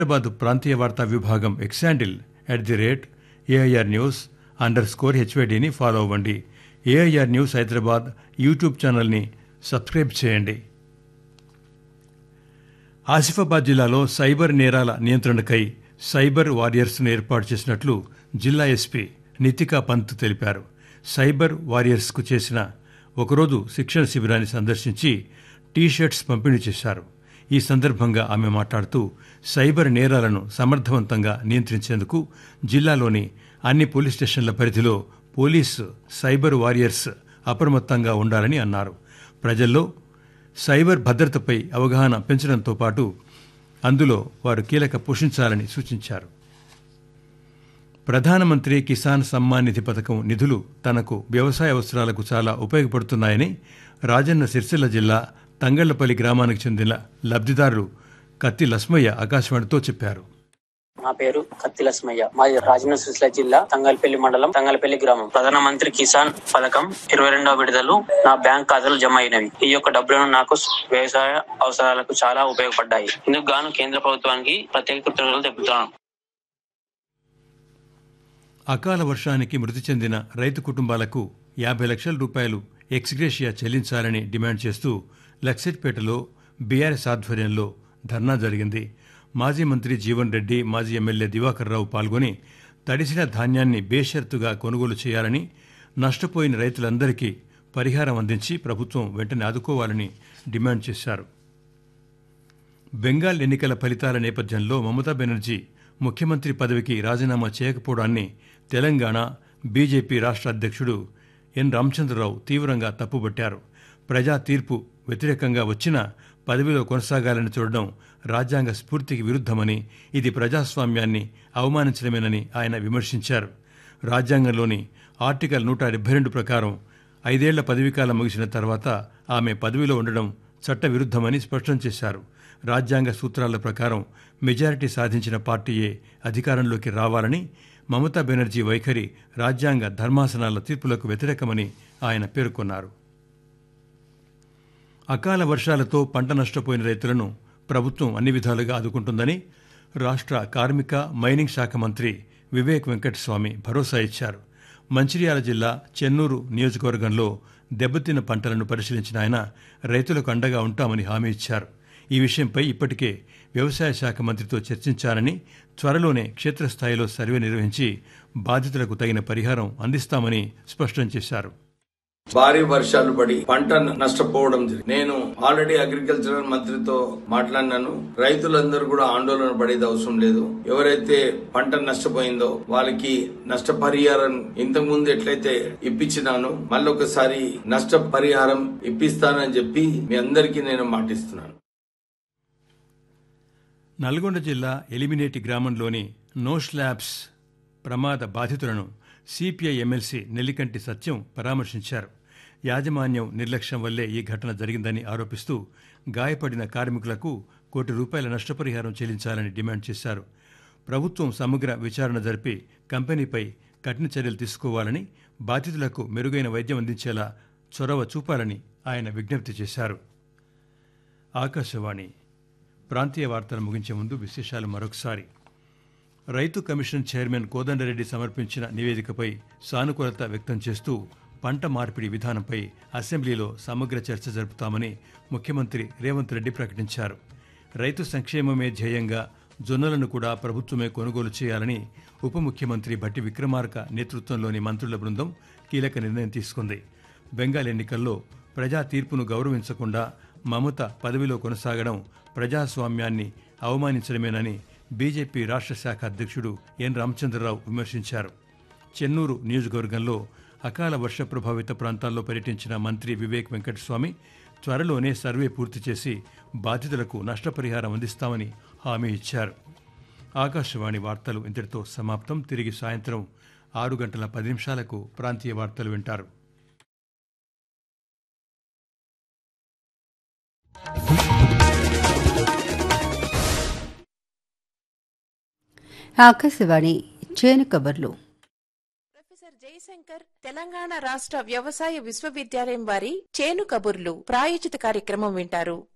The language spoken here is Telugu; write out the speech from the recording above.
హైదరాబాద్ ప్రాంతీయ వార్తా విభాగం X handle at the rate A I R news underscore హెచ్వైడిని ఫాలో అవ్వండి ఏఐఆర్ న్యూస్ హైదరాబాద్ యూట్యూబ్ ఛానల్ని సబ్స్క్రైబ్ చేయండి ఆసిఫాబాద్ జిల్లాలో సైబర్ నేరాల నియంత్రణకై సైబర్ వారియర్స్ను ఏర్పాటు చేసినట్లు జిల్లా ఎస్పీ నితికా పంత్ తెలిపారు సైబర్ వారియర్స్కు చేసిన ఒకరోజు శిక్షణ శిబిరాన్ని సందర్శించి టీ షర్ట్స్ పంపిణీ చేశారు ఈ సందర్భంగా ఆమె మాట్లాడుతూ సైబర్ నేరాలను సమర్థవంతంగా నియంత్రించేందుకు జిల్లాలోని అన్ని పోలీస్ స్టేషన్ల పరిధిలో పోలీసు సైబర్ వారియర్స్ అప్రమత్తంగా ఉండాలని అన్నారు ప్రజల్లో సైబర్ భద్రతపై అవగాహన పెంచడంతో పాటు అందులో వారు కీలక పోషించాలని సూచించారు ప్రధానమంత్రి కిసాన్ సమ్మాన్ నిధి పథకం నిధులు తనకు వ్యవసాయ అవసరాలకు చాలా ఉపయోగపడుతున్నాయని రాజన్న సిరిసిల్ల జిల్లా తంగళ్లపల్లి గ్రామానికి చెందిన లబ్ధిదారులు కత్తి లస్మయ్య ఆకాశవాణితో చెప్పారు నా పేరు కత్తి లక్ష్మయ్య మాది రాజన్న సిరిసిల్ల జిల్లా తంగల్పల్లి మండలం తంగల్పల్లి గ్రామం ప్రధానమంత్రి కిసాన్ పథకం ఇరవై రెండవ విడుదలు నా బ్యాంక్ ఖాతాలో జమ అయినవి ఈ యొక్క డబ్బులను నాకు వ్యవసాయ అవసరాలకు చాలా ఉపయోగపడ్డాయి ఇందుకు గాను కేంద్ర ప్రభుత్వానికి ప్రత్యేక కృతజ్ఞతలు తెలుపుతున్నాను అకాల వర్షానికి మృతి చెందిన రైతు కుటుంబాలకు యాభై లక్షల రూపాయలు ఎక్స్గ్రేషియా చెల్లించాలని డిమాండ్ చేస్తూ లక్సెట్పేటలో బీఆర్ఎస్ ఆధ్వర్యంలో ధర్నా జరిగింది మాజీ మంత్రి జీవన్ రెడ్డి మాజీ ఎమ్మెల్యే దివాకర్ రావు పాల్గొని తడిసిన ధాన్యాన్ని బేషరతుగా కొనుగోలు చేయాలని నష్టపోయిన రైతులందరికీ పరిహారం అందించి ప్రభుత్వం వెంటనే ఆదుకోవాలని డిమాండ్ చేశారు బెంగాల్ ఎన్నికల ఫలితాల నేపథ్యంలో మమతా బెనర్జీ ముఖ్యమంత్రి పదవికి రాజీనామా చేయకపోవడాన్ని తెలంగాణ బీజేపీ రాష్ట్ర అధ్యక్షుడు ఎన్ రామచంద్రరావు తీవ్రంగా తప్పుబట్టారు ప్రజా తీర్పు వ్యతిరేకంగా వచ్చినా పదవిలో కొనసాగాలని చూడడం రాజ్యాంగ స్ఫూర్తికి విరుద్ధమని ఇది ప్రజాస్వామ్యాన్ని అవమానించడమేనని ఆయన విమర్శించారు రాజ్యాంగంలోని ఆర్టికల్ నూట డెబ్బై రెండు ప్రకారం ఐదేళ్ల పదవీకాలం ముగిసిన తర్వాత ఆమె పదవిలో ఉండడం చట్టవిరుద్ధమని స్పష్టం చేశారు రాజ్యాంగ సూత్రాల ప్రకారం మెజారిటీ సాధించిన పార్టీయే అధికారంలోకి రావాలని మమతా బెనర్జీ వైఖరి రాజ్యాంగ ధర్మాసనాల తీర్పులకు వ్యతిరేకమని ఆయన పేర్కొన్నారు అకాల వర్షాలతో పంట నష్టపోయిన రైతులను ప్రభుత్వం అన్ని విధాలుగా ఆదుకుంటుందని రాష్ట్ర కార్మిక మైనింగ్ శాఖ మంత్రి వివేక్ వెంకటస్వామి భరోసా ఇచ్చారు మంచిర్యాల జిల్లా చెన్నూరు నియోజకవర్గంలో దెబ్బతిన్న పంటలను పరిశీలించిన ఆయన రైతులకు అండగా ఉంటామని హామీ ఇచ్చారు ఈ విషయంపై ఇప్పటికే వ్యవసాయ శాఖ మంత్రితో చర్చించారని త్వరలోనే క్షేత్రస్థాయిలో సర్వే నిర్వహించి బాధితులకు తగిన పరిహారం అందిస్తామని స్పష్టం చేశారు భారీ వర్షాలు పడి పంట నష్టపోవడం జరిగింది నేను ఆల్రెడీ అగ్రికల్చరల్ మంత్రితో మాట్లాడినాను రైతులందరూ కూడా ఆందోళన పడేది అవసరం లేదు ఎవరైతే పంట నష్టపోయిందో వాళ్ళకి నష్టపరిహారం ఇంతకు ముందు ఎట్లయితే ఇప్పించినాను మళ్ళొకసారి నష్టపరిహారం ఇప్పిస్తానని చెప్పి మీ అందరికీ నేను మాటిస్తున్నాను నల్గొండ జిల్లా ఎలిమినేటి గ్రామంలోని నో స్లాబ్స్ ప్రమాద బాధితులను సిపిఐ ఎమ్మెల్సీ నెల్లికంటి సత్యం పరామర్శించారు యాజమాన్యం నిర్లక్ష్యం వల్లే ఈ ఘటన జరిగిందని ఆరోపిస్తూ గాయపడిన కార్మికులకు కోటి రూపాయల నష్టపరిహారం చెల్లించాలని డిమాండ్ చేశారు ప్రభుత్వం సమగ్ర విచారణ జరిపి కంపెనీపై కఠిన చర్యలు తీసుకోవాలని బాధితులకు మెరుగైన వైద్యం అందించేలా చొరవ చూపాలని ఆయన విజ్ఞప్తి చేశారు ఆకాశవాణి ప్రాంతీయ వార్తలు ముగించే ముందు విశేషాలు మరొకసారి రైతు కమిషన్ చైర్మన్ కోదండరెడ్డి సమర్పించిన నివేదికపై సానుకూలత వ్యక్తం చేస్తూ పంట మార్పిడి విధానంపై అసెంబ్లీలో సమగ్ర చర్చ జరుపుతామని ముఖ్యమంత్రి రేవంత్ రెడ్డి ప్రకటించారు రైతు సంక్షేమమే ధ్యేయంగా జొన్నలను కూడా ప్రభుత్వమే కొనుగోలు చేయాలని ఉప ముఖ్యమంత్రి భట్టి విక్రమార్క నేతృత్వంలోని మంత్రుల బృందం కీలక నిర్ణయం తీసుకుంది బెంగాల్ ఎన్నికల్లో ప్రజా తీర్పును గౌరవించకుండా మమత పదవిలో కొనసాగడం ప్రజాస్వామ్యాన్ని అవమానించడమేనని బీజేపీ రాష్ట్ర శాఖ అధ్యక్షుడు ఎన్ రామచంద్రరావు విమర్శించారు చెన్నూరు నియోజకవర్గంలో అకాల వర్ష ప్రభావిత ప్రాంతాల్లో పర్యటించిన మంత్రి వివేక్ వెంకటస్వామి త్వరలోనే సర్వే పూర్తి చేసి బాధితులకు నష్టపరిహారం అందిస్తామని హామీ ఇచ్చారు ఆకాశవాణి వార్తలు ఇంతటితో సమాప్తం తిరిగి సాయంత్రం ఆరు గంటల పది నిమిషాలకు ప్రాంతీయ వార్తలు వింటారు ఆకాశవాణి చేను కబర్లు ప్రొఫెసర్ జయశంకర్ తెలంగాణ రాష్ట్ర వ్యవసాయ విశ్వవిద్యాలయం వారి చేను కబుర్లు ప్రాయోజిత కార్యక్రమం వింటారు